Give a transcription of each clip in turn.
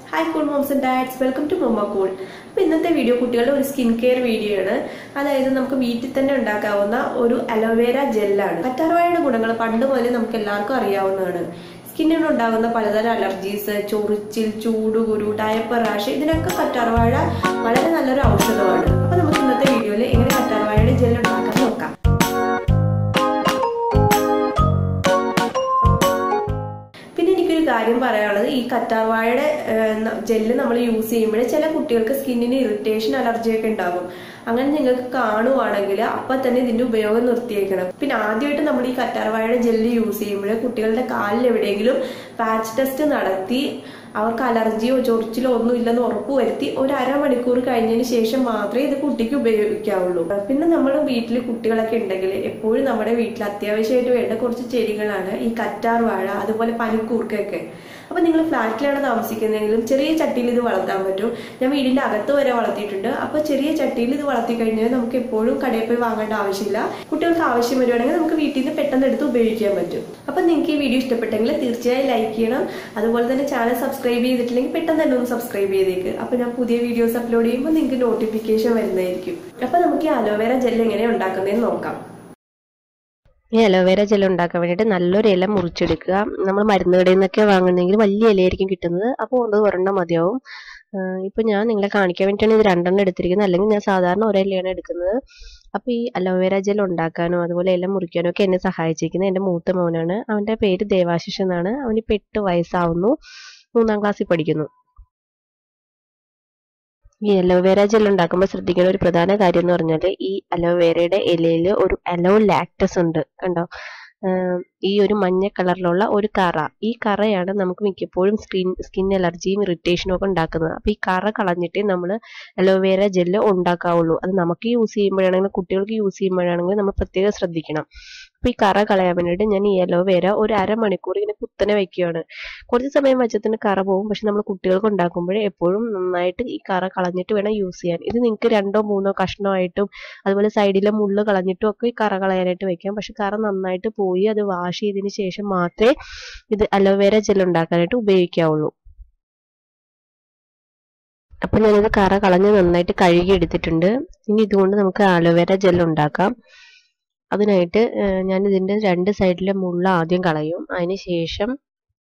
hi cool moms and dads welcome to momma cool അപ്പോൾ ഇന്നത്തെ video കുട്ടികളുടെ ഒരു സ്കിൻ കെയർ വീഡിയോ ആണ് അതായത് നമുക്ക് വീട്ടിൽ തന്നെ ഉണ്ടാക്കാവുന്ന ഒരു അലോവേര ജെല്ലാണ് കറ്റാർവാഴയുടെ ഗുണങ്ങൾ പണ്ട് മുതലേ നമുക്ക് എല്ലാവർക്കും അറിയാവുന്നതാണ് സ്കിന്നിന് ഉണ്ടാകുന്ന പലതരം അലർജീസ് ചൊറിച്ചിൽ ചൂട് കുരു ഡയപ്പർ റാഷ് ഇതിനൊക്കെ കറ്റാർവാഴ വളരെ നല്ലൊരു ഔഷധമാണ് അപ്പോൾ നമുക്ക് ഇന്നത്തെ വീഡിയോയിൽ എങ്ങനെ കറ്റാർവാഴയുടെ ജെൽ ഉണ്ടാക്കാൻ നോക്കാം പിന്നെ എനിക്കൊരു കാര്യം പറയാനുള്ളത് ഈ കറ്റാർവാഴയുടെ ജെല്ല് നമ്മൾ യൂസ് ചെയ്യുമ്പോൾ ചില കുട്ടികൾക്ക് സ്കിന്നിന് ഇറിറ്റേഷൻ അലർജി ഒക്കെ ഉണ്ടാകും അങ്ങനെ നിങ്ങൾക്ക് കാണുവാണെങ്കിൽ അപ്പൊ തന്നെ ഇതിന്റെ ഉപയോഗം നിർത്തിയേക്കണം പിന്നെ ആദ്യമായിട്ട് നമ്മൾ ഈ കറ്റാർവാഴയുടെ ജെല്ല് യൂസ് ചെയ്യുമ്പോൾ കുട്ടികളുടെ കാലിൽ എവിടെയെങ്കിലും പാച്ച് ടെസ്റ്റ് നടത്തി അവർക്ക് അലർജിയോ ചൊറിച്ചിലോ ഒന്നും ഇല്ലെന്ന് ഉറപ്പ് വരുത്തി ഒരു അരമണിക്കൂർ കഴിഞ്ഞതിന് ശേഷം മാത്രമേ ഇത് കുട്ടിക്ക് ഉപയോഗിക്കാവുള്ളൂ പിന്നെ നമ്മൾ വീട്ടിൽ കുട്ടികളൊക്കെ ഉണ്ടെങ്കിൽ എപ്പോഴും നമ്മുടെ വീട്ടിൽ അത്യാവശ്യമായിട്ട് വേണ്ട കുറച്ച് ചെടികളാണ് ഈ കറ്റാർ വാഴ അതുപോലെ പനിക്കൂർക്കൊക്കെ അപ്പൊ നിങ്ങൾ ഫ്ലാറ്റിലാണ് താമസിക്കുന്നതെങ്കിലും ചെറിയ ചട്ടിയിൽ ഇത് വളർത്താൻ പറ്റും ഞാൻ വീടിന്റെ അകത്ത് വരെ വളർത്തിയിട്ടുണ്ട് അപ്പൊ ചെറിയ ചട്ടിയിൽ ഇത് വളർത്തി കഴിഞ്ഞാൽ നമുക്ക് എപ്പോഴും കടയിൽ പോയി വാങ്ങേണ്ട ആവശ്യമില്ല കുട്ടികൾക്ക് ആവശ്യം വരുവാണെങ്കിൽ നമുക്ക് വീട്ടിൽ നിന്ന് പെട്ടെന്ന് എടുത്ത് ഉപയോഗിക്കാൻ പറ്റും അപ്പൊ നിങ്ങൾക്ക് ഈ വീഡിയോ ഇഷ്ടപ്പെട്ടെങ്കിൽ തീർച്ചയായും ലൈക്ക് ചെയ്യണം അതുപോലെ തന്നെ ചാനൽ സബ്സ്ക്രൈബ് ചെയ്തിട്ടില്ലെങ്കിൽ പെട്ടെന്ന് തന്നെ ഒന്ന് സബ്സ്ക്രൈബ് ചെയ്തേക്ക് അപ്പൊ ഞാൻ പുതിയ വീഡിയോസ് അപ്ലോഡ് ചെയ്യുമ്പോൾ നിങ്ങൾക്ക് നോട്ടിഫിക്കേഷൻ വരുന്നതായിരിക്കും അപ്പൊ നമുക്ക് ഈ അലോവേര ജെൽ എങ്ങനെയാണ് ഉണ്ടാക്കുന്നതെന്ന് നോക്കാം ഈ അലോവേര ജെൽ ഉണ്ടാക്കാൻ വേണ്ടിയിട്ട് നല്ലൊരു ഇല മുറിച്ചെടുക്കുക നമ്മൾ മരുന്ന് കടയിൽ നിന്നൊക്കെ വാങ്ങുന്നെങ്കിൽ വലിയ ഇലയായിരിക്കും കിട്ടുന്നത് അപ്പോൾ അത് ഒരെണ്ണം മതിയാവും ഇപ്പൊ ഞാൻ നിങ്ങളെ കാണിക്കാൻ വേണ്ടിയിട്ടാണ് ഇത് രണ്ടെണ്ണം എടുത്തിരിക്കുന്നത് അല്ലെങ്കിൽ ഞാൻ സാധാരണ ഒരേ ഇലയാണ് എടുക്കുന്നത് അപ്പോൾ ഈ അലോവേര ജെൽ ഉണ്ടാക്കാനോ അതുപോലെ ഇല മുറിക്കാനോ ഒക്കെ എന്നെ സഹായിച്ചിരിക്കുന്നത് എൻ്റെ മൂത്ത മോനാണ് അവൻ്റെ പേര് ദേവാശിഷ് എന്നാണ് അവനിപ്പോൾ എട്ട് വയസ്സാവുന്നു മൂന്നാം ക്ലാസ്സിൽ പഠിക്കുന്നു ഈ അലോവേര ജെൽ ഉണ്ടാക്കുമ്പോൾ ശ്രദ്ധിക്കേണ്ട ഒരു പ്രധാന കാര്യം എന്ന് പറഞ്ഞാൽ ഈ അലോവേരയുടെ ഇലയിൽ ഒരു അലോ ലാക്ടസ് ഉണ്ട് കണ്ടോ ഈ ഒരു മഞ്ഞ കളറിലുള്ള ഒരു കറ ഈ കറയാണ് നമുക്ക് മിക്കപ്പോഴും സ്കിൻ സ്കിൻ അലർജിയും ഇറിറ്റേഷനും ഒക്കെ ഉണ്ടാക്കുന്നത് അപ്പോൾ ഈ കറ കളഞ്ഞിട്ടേ നമ്മൾ അലോവേര ജെല്ല് ഉണ്ടാക്കാവുള്ളൂ അത് നമുക്ക് യൂസ് ചെയ്യുമ്പോഴാണെങ്കിലും കുട്ടികൾക്ക് യൂസ് ചെയ്യുമ്പോഴാണെങ്കിലും നമ്മൾ പ്രത്യേകം ശ്രദ്ധിക്കണം അപ്പോൾ ഈ കറ കളയാൻ വേണ്ടിയിട്ട് ഞാൻ ഈ അലോവേര ഒരു അരമണിക്കൂർ ഇങ്ങനെ കുത്തനെ വെക്കുകയാണ് കുറച്ച് സമയം വെച്ചതിന് കറ പോകും പക്ഷെ നമ്മൾ കുട്ടികൾക്ക് ഉണ്ടാക്കുമ്പോൾ എപ്പോഴും നന്നായിട്ട് ഈ കറ കളഞ്ഞിട്ട് വേണം യൂസ് ചെയ്യാൻ ഇത് നിങ്ങൾക്ക് രണ്ടോ മൂന്നോ കഷ്ണമായിട്ടും അതുപോലെ സൈഡിലെ മുള്ള് കളഞ്ഞിട്ടും ഒക്കെ ഈ കറ കളയാനായിട്ട് വെക്കാം പക്ഷെ കറ നന്നായിട്ട് പോയി അത് വാഷ് ചെയ്തതിന് ശേഷം മാത്രമേ ഇത് അലോവേര ജെൽ ഉണ്ടാക്കാനായിട്ട് ഉപയോഗിക്കാവുള്ളൂ അപ്പൊ ഞാനിത് കറ കളഞ്ഞ് നന്നായിട്ട് കഴുകി എടുത്തിട്ടുണ്ട് ഇനി ഇതുകൊണ്ട് നമുക്ക് അലോവേര ജെൽ ഉണ്ടാക്കാം അതിനായിട്ട് ഞാൻ ഇതിന്റെ രണ്ട് സൈഡിലെ മുള്ള ആദ്യം കളയും അതിന് ശേഷം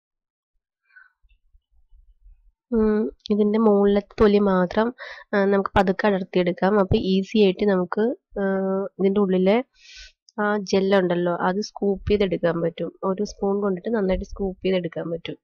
ഇതിന്റെ മുകളിലത്തെ തൊലി മാത്രം നമുക്ക് പതുക്കെ അടർത്തിയെടുക്കാം അപ്പൊ ഈസി ആയിട്ട് നമുക്ക് ഇതിന്റെ ഉള്ളിലെ ആ ജെല്ലുണ്ടല്ലോ അത് സ്കൂപ്പ് ചെയ്തെടുക്കാൻ പറ്റും ഒരു സ്പൂൺ കൊണ്ടിട്ട് നന്നായിട്ട് സ്കൂപ്പ് ചെയ്തെടുക്കാൻ പറ്റും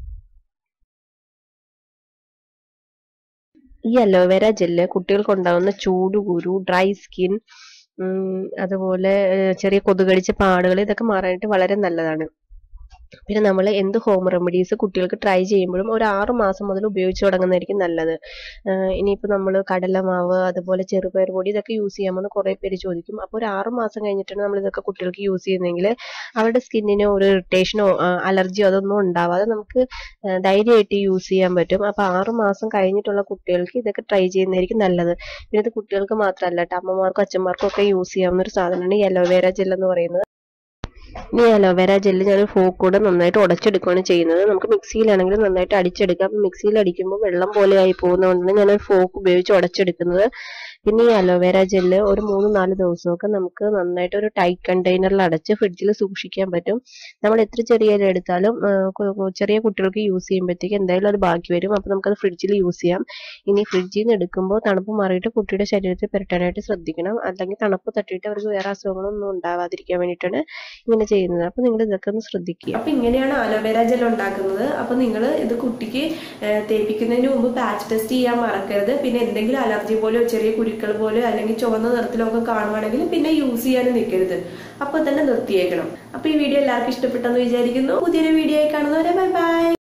ഈ അലോവേര ജെല്ല് കുട്ടികൾക്ക് ഉണ്ടാകുന്ന ചൂട് കുരു ഡ്രൈ സ്കിൻ അതുപോലെ ചെറിയ കൊതുകടിച്ച പാടുകൾ ഇതൊക്കെ മാറാനായിട്ട് വളരെ നല്ലതാണ് പിന്നെ നമ്മൾ എന്ത് ഹോം റെമഡീസ് കുട്ടികൾക്ക് ട്രൈ ചെയ്യുമ്പോഴും ഒരു ആറ് മാസം മുതൽ ഉപയോഗിച്ച് തുടങ്ങുന്നതായിരിക്കും നല്ലത് ഇനിയിപ്പോൾ നമ്മൾ കടലമാവ് അതുപോലെ ചെറുപയർ പൊടി ഇതൊക്കെ യൂസ് ചെയ്യാമെന്ന് കുറേ പേര് ചോദിക്കും അപ്പോൾ ഒരു ആറ് മാസം കഴിഞ്ഞിട്ടാണ് നമ്മൾ ഇതൊക്കെ കുട്ടികൾക്ക് യൂസ് ചെയ്യുന്നതെങ്കിൽ അവരുടെ സ്കിന്നിന് ഒരു ഇറിറ്റേഷനോ അലർജിയോ അതൊന്നും ഉണ്ടാവാതെ നമുക്ക് ധൈര്യമായിട്ട് യൂസ് ചെയ്യാൻ പറ്റും അപ്പോൾ ആറ് മാസം കഴിഞ്ഞിട്ടുള്ള കുട്ടികൾക്ക് ഇതൊക്കെ ട്രൈ ചെയ്യുന്നതായിരിക്കും നല്ലത് പിന്നെ ഇത് കുട്ടികൾക്ക് മാത്രമല്ല കേട്ടോ അമ്മമാർക്കും അച്ഛന്മാർക്കും ഒക്കെ യൂസ് ചെയ്യാവുന്ന ഒരു സാധനമാണ് ഈ അലോവേര ജെൽ എന്ന് പറയുന്നത് ഈ അലോവേര ജെല്ല് ഞാൻ ഫോക്ക് കൂടെ നന്നായിട്ട് ഉടച്ചെടുക്കുകയാണ് ചെയ്യുന്നത് നമുക്ക് മിക്സിയിലാണെങ്കിൽ നന്നായിട്ട് അടിച്ചെടുക്കാം അപ്പം മിക്സിയിൽ അടിക്കുമ്പോൾ വെള്ളം പോലെ ആയി പോകുന്നതുകൊണ്ടാണ് ഞാൻ ഫോക്ക് ഉപയോഗിച്ച് ഉടച്ചെടുക്കുന്നത് പിന്നെ ഈ അലോവേര ജെല്ല് ഒരു മൂന്ന് നാല് ദിവസമൊക്കെ നമുക്ക് നന്നായിട്ട് ഒരു ടൈറ്റ് കണ്ടെയ്നറിൽ അടച്ച് ഫ്രിഡ്ജിൽ സൂക്ഷിക്കാൻ പറ്റും നമ്മൾ എത്ര ചെറിയ ഇല എടുത്താലും ചെറിയ കുട്ടികൾക്ക് യൂസ് ചെയ്യുമ്പോഴത്തേക്ക് എന്തായാലും അത് ബാക്കി വരും അപ്പോൾ നമുക്കത് ഫ്രിഡ്ജിൽ യൂസ് ചെയ്യാം ഇനി ഫ്രിഡ്ജിൽ നിന്ന് എടുക്കുമ്പോൾ തണുപ്പ് മാറിയിട്ട് കുട്ടിയുടെ ശരീരത്തിൽ പുരട്ടാനായിട്ട് ശ്രദ്ധിക്കണം അല്ലെങ്കിൽ തണുപ്പ് തട്ടിയിട്ട് അവർക്ക് വേറെ അസുഖങ്ങളൊന്നും ഉണ്ടാവാതിരിക്കാൻ വേണ്ടിയിട്ടാണ് ഇങ്ങനെ ചെയ്യുന്നത് അപ്പോൾ നിങ്ങൾ ഇതൊക്കെ ഒന്ന് ശ്രദ്ധിക്കുക അപ്പൊ ഇങ്ങനെയാണ് അലോവേര ജെൽ ഉണ്ടാക്കുന്നത് അപ്പൊ നിങ്ങൾ ഇത് കുട്ടിക്ക് തേപ്പിക്കുന്നതിന് മുമ്പ് പാച്ച് ടെസ്റ്റ് ചെയ്യാൻ മറക്കരുത് പിന്നെ എന്തെങ്കിലും അലർജി പോലെയോ ചെറിയ കുരുക്കൾ പോലെയോ അല്ലെങ്കിൽ ചുവന്ന നിറത്തിലോ ഒക്കെ കാണുവാണെങ്കിൽ പിന്നെ യൂസ് ചെയ്യാനും നിൽക്കരുത് അപ്പൊ തന്നെ നിർത്തിയേക്കണം അപ്പൊ ഈ വീഡിയോ എല്ലാവർക്കും ഇഷ്ടപ്പെട്ടെന്ന് വിചാരിക്കുന്നു പുതിയൊരു വീഡിയോ ആയി കാണുന്നവരെ ബൈ ബൈ